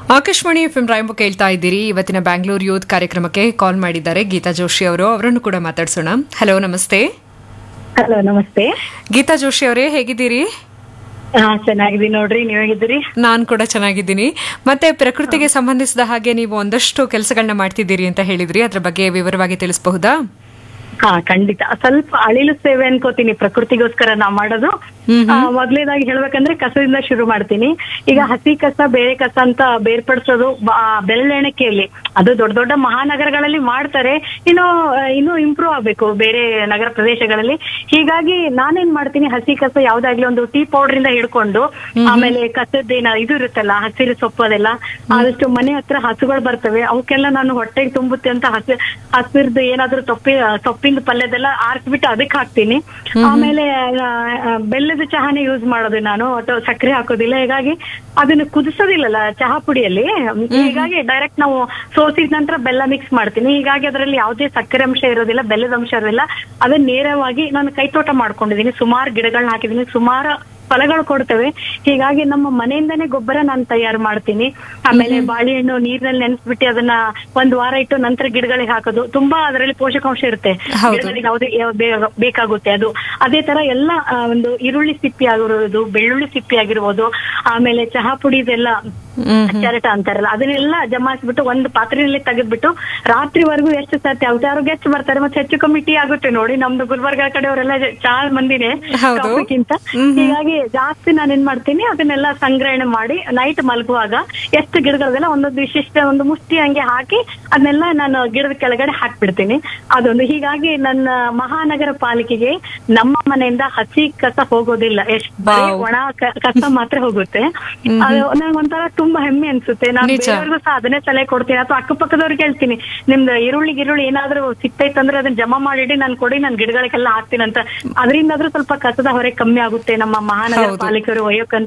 Akashvani F M ರಾಯಂಬ ಕೇಳ್ತಾ ಇದ್ದೀರಿ ಇವತ್ತಿನ ಬ್ಯಾಂಗ್ಳೂರ್ ಯೂತ್ ಕಾರ್ಯಕ್ರಮಕ್ಕೆ ಕಾಲ್ ಮಾಡಿದ್ದಾರೆ ಗೀತಾ ಜೋಶಿ ಅವರು ಅವರನ್ನು ಕೂಡ ಮಾತಾಡ್ಸೋಣ ಹಲೋ ನಮಸ್ತೆ ಹಲೋ ನಮಸ್ತೆ ಗೀತಾ ಜೋಶಿ ಅವರೇ ಹೇಗಿದ್ದೀರಿ ಹಾ ಚೆನ್ನಾಗಿದ್ದೀನಿ ನೋಡ್ರಿ ನೀವ್ ಹೇಗಿದ್ದೀರಿ ನಾನು ಕೂಡ ಚೆನ್ನಾಗಿದ್ದೀನಿ ಮತ್ತೆ ಪ್ರಕೃತಿಗೆ ಸಂಬಂಧಿಸಿದ ಹಾಗೆ ನೀವು ಒಂದಷ್ಟು ಕೆಲಸಗಳನ್ನ ಮಾಡ್ತಿದ್ದೀರಿ ಅಂತ ಹೇಳಿದ್ರಿ ಅದ್ರ ಬಗ್ಗೆ ವಿವರವಾಗಿ ತಿಳಿಸಬಹುದಾ ಹಾ ಖಂಡಿತ ಸ್ವಲ್ಪ ಅಳಿಲು ಸೇವೆ ಅನ್ಕೋತೀನಿ ಪ್ರಕೃತಿಗೋಸ್ಕರ ನಾ ಮಾಡೋದು ಆ, ಮೊದ್ಲನೇದಾಗಿ ಹೇಳ್ಬೇಕಂದ್ರೆ ಕಸದಿಂದ ಶುರು ಮಾಡ್ತೀನಿ ಈಗ ಹಸಿ ಕಸ ಬೇರೆ ಕಸ ಅಂತ ಬೇರ್ಪಡಿಸೋದು ಬ- ಬೆರಳೆಣಿಕೆಯಲ್ಲಿ ಅದು ದೊಡ್ಡ ದೊಡ್ಡ ಮಹಾನಗರಗಳಲ್ಲಿ ಮಾಡ್ತಾರೆ ಇನ್ನು ಆ, ಇನ್ನೂ ಇಂಪ್ರೂವ್ ಆಗ್ಬೇಕು ಬೇರೆ ನಗರ ಪ್ರದೇಶಗಳಲ್ಲಿ ಹೀಗಾಗಿ ನಾನೇನ್ ಮಾಡ್ತೀನಿ ಹಸಿ ಕಸ ಯಾವ್ದಾಗ್ಲಿ ಒಂದು ಟೀ ಪೌಡರ್ ಇಂದ ಹಿಡ್ಕೊಂಡು ಆಮೇಲೆ ಕಸದ್ದೇನ ಇದು ಇರುತ್ತಲ್ಲ ಹಸಿರು ಸೊಪ್ಪು ಅದೆಲ್ಲ ಆದಷ್ಟು ಮನೆ ಹತ್ರ ಹಸುಗಳು ಬರ್ತವೆ ಅವಕ್ಕೆಲ್ಲ ನಾನು ಹೊಟ್ಟೆಗೆ ತುಂಬುತ್ತೆ ಅಂತ ಹಸಿ ಹಸಿರ್ದು ಏನಾದ್ರೂ ತೊಪ್ಪಿ ಸೊಪ್ಪಿಂದ ಪಲ್ಯದೆಲ್ಲ ಆರಿಸ್ಬಿಟ್ಟು ಅದಕ್ಕೆ ಹಾಕ್ತೀನಿ ಆಮೇಲೆ ಆ, ಆ, ಬೆಲ್ಲದ ಚಹಾನೇ ಯೂಸ್ ಮಾಡೋದು ನಾನು ಅಥವಾ ಸಕ್ಕರೆ ಹಾಕೋದಿಲ್ಲ ಹೀಗಾಗಿ ಅದನ್ನ ಕುದಿಸೋದಿಲ್ಲಲ್ಲ ಚಹಾ ಪುಡಿಯಲ್ಲಿ ಹೀಗಾಗಿ ಡೈರೆಕ್ಟ್ ನಾವು ಸೋಸಿದ ನಂತರ ಬೆಲ್ಲ ಮಿಕ್ಸ್ ಮಾಡ್ತೀನಿ ಹೀಗಾಗಿ ಅದರಲ್ಲಿ ಯಾವುದೇ ಸಕ್ಕರೆ ಅಂಶ ಇರೋದಿಲ್ಲ ಬೆಲ್ಲದ ಅಂಶ ಇರೋದಿಲ್ಲ ಅದನ್ನ ನೇರವಾಗಿ ನಾನು ಕೈತೋಟ ಮಾಡ್ಕೊಂಡಿದ್ದೀನಿ ಸುಮಾರು ಗಿಡಗಳನ್ನ ಹಾಕಿದ್ದೀನಿ ಸುಮಾರು ಫಲಗಳು ಕೊಡ್ತವೆ ಹೀಗಾಗಿ ನಮ್ಮ ಮನೆಯಿಂದನೇ ಗೊಬ್ಬರ ನಾನು ತಯಾರು ಮಾಡ್ತೀನಿ ಆಮೇಲೆ ಬಾಳೆಹಣ್ಣು ನೀರಿನಲ್ಲಿ ನೆನೆಸ್ಬಿಟ್ಟು ಅದನ್ನ ಒಂದ್ ವಾರ ಇಟ್ಟು ನಂತರ ಗಿಡಗಳಿಗೆ ಹಾಕೋದು ತುಂಬಾ ಅದರಲ್ಲಿ ಪೋಷಕಾಂಶ ಇರುತ್ತೆ ಹೌದು. ಗಿಡಗಳಿಗೆ ಯಾವುದೇ ಯಾವ- ಬೇ- ಬೇಕಾಗುತ್ತೆ ಅದು ಅದೇ ತರ ಎಲ್ಲ ಆ, ಒಂದು ಈರುಳ್ಳಿ ಸಿಪ್ಪಿ ಆಗಿರೋದು ಬೆಳ್ಳುಳ್ಳಿ ಸಿಪ್ಪಿ ಆಗಿರ್ಬೋದು ಆಮೇಲೆ ಚಹಾ ಪುಡಿ ಇದೆಲ್ಲ ಚರಟ ಅಂತಾರಲ್ಲ ಅದನ್ನೆಲ್ಲ ಜಮಾಯಿಸ್ಬಿಟ್ಟು ಒಂದು ಪಾತ್ರೆಯಲ್ಲಿ ತೆಗೆದ್ಬಿಟ್ಟು ರಾತ್ರಿವರೆಗೂ ಎಷ್ಟು ಸರ್ತಿ ಯಾವ್ದಾರು ಗೆಸ್ಟ್ ಬರ್ತಾರೆ ಮತ್ತೆ ಹೆಚ್ಚು ಕಮ್ಮಿ ಟೀ ಆಗುತ್ತೆ ನೋಡಿ ನಮ್ದು ಗುಲ್ಬರ್ಗ ಕಡೆಯವರೆಲ್ಲ ಚಾ ಮಂದಿನೇ ಹೌದು. ಕಾಫಿಗಿಂತ ಹೀಗಾಗಿ ಜಾಸ್ತಿ ನಾನು ಏನ್ ಮಾಡ್ತೀನಿ ಅದನ್ನೆಲ್ಲ ಸಂಗ್ರಹಣೆ ಮಾಡಿ ನೈಟ್ ಮಲಗುವಾಗ ಎಷ್ಟು ಗಿಡಗಳದೆಲ್ಲ ಒಂದೊಂದು ವಿಶಿಷ್ಟ ಒಂದು ಮುಷ್ಟಿ ಹಂಗೆ ಹಾಕಿ ಅದನ್ನೆಲ್ಲ ನಾನು ಗಿಡದ ಕೆಳಗಡೆ ಹಾಕ್ಬಿಡ್ತೀನಿ ಅದೊಂದು ಹೀಗಾಗಿ ನನ್ನ ಮಹಾನಗರ ಪಾಲಿಕೆಗೆ ನಮ್ಮ ಮನೆಯಿಂದ ಹಸಿ ಕಸ ಹೋಗೋದಿಲ್ಲ ಎಷ್ಟು ಬರೀ Wow. ಒಣ ಕ- ಕಸ ಮಾತ್ರ ಹೋಗುತ್ತೆ ಅದು ನಂಗೆ ಒಂಥರ ತುಂಬಾ ಹೆಮ್ಮೆ ಅನ್ಸುತ್ತೆ ನಾನು ನಿಜ. ಬೇರೆಯವ್ರಿಗೂ ಸಹ ಅದನ್ನೇ ಸಲಹೆ ಕೊಡ್ತೀನಿ ಅಥವಾ ಅಕ್ಕಪಕ್ಕದವ್ರಿಗೆ ಹೇಳ್ತೀನಿ ನಿಮ್ದು ಈರುಳ್ಳಿ ಗಿರುಳ್ಳಿ ಏನಾದ್ರೂ ಸಿಕ್ತೈತಂದ್ರೆ ಅದನ್ನ ಜಮಾ ಮಾಡಿಡಿ ನಾನು ಕೊಡಿ ನಾನು ಗಿಡಗಳಿಗೆಲ್ಲ ಹಾಕ್ತೀನಿ ಅಂತ ಅದರಿಂದಾದ್ರೂ ಸ್ವಲ್ಪ ಕಸದ ಹೊರೆ ಕಮ್ಮಿ ಆಗುತ್ತೆ ನಮ್ಮ ಮಹಾನಗರ ಹೌದು. ಪಾಲಿಕೆಯವರು ಒಯ್ಯೋಕಂತ